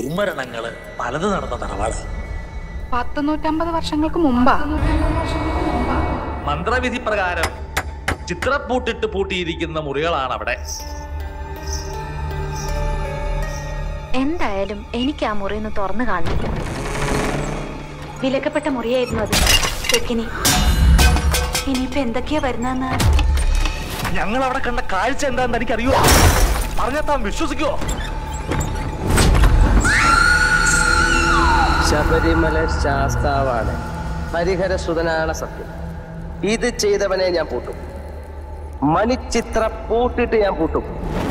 ദുർമരണങ്ങള് പലത് നടന്ന തറവാട് പത്ത് നൂറ്റമ്പത് വർഷങ്ങൾക്ക് മുമ്പാ മന്ത്രവിധി പ്രകാരം ചിത്രപ്പൂട്ടിട്ട് പൂട്ടിയിരിക്കുന്ന മുറികളാണ് അവിടെ എന്തായാലും എനിക്ക് ആ മുറി ഒന്ന് തുറന്നു കാണണം വിലക്കപ്പെട്ട മുറിയായിരുന്നു അത് തെക്കിനി ഇനിയിപ്പോ എന്തൊക്കെയാ വരുന്നെന്ന് ഞങ്ങൾ അവിടെ കണ്ട കാഴ്ച എന്താണെന്ന് എനിക്കറിയോ പറഞ്ഞാൽ താൻ വിശ്വസിക്കുവോ ശബരിമല ശാസ്താവാണ് ഹരിഹരസുതനാണ് സത്യം ഇത് ചെയ്തവനെ ഞാൻ പൂട്ടും മണിച്ചിത്ര പൂട്ടിട്ട് ഞാൻ പൂട്ടും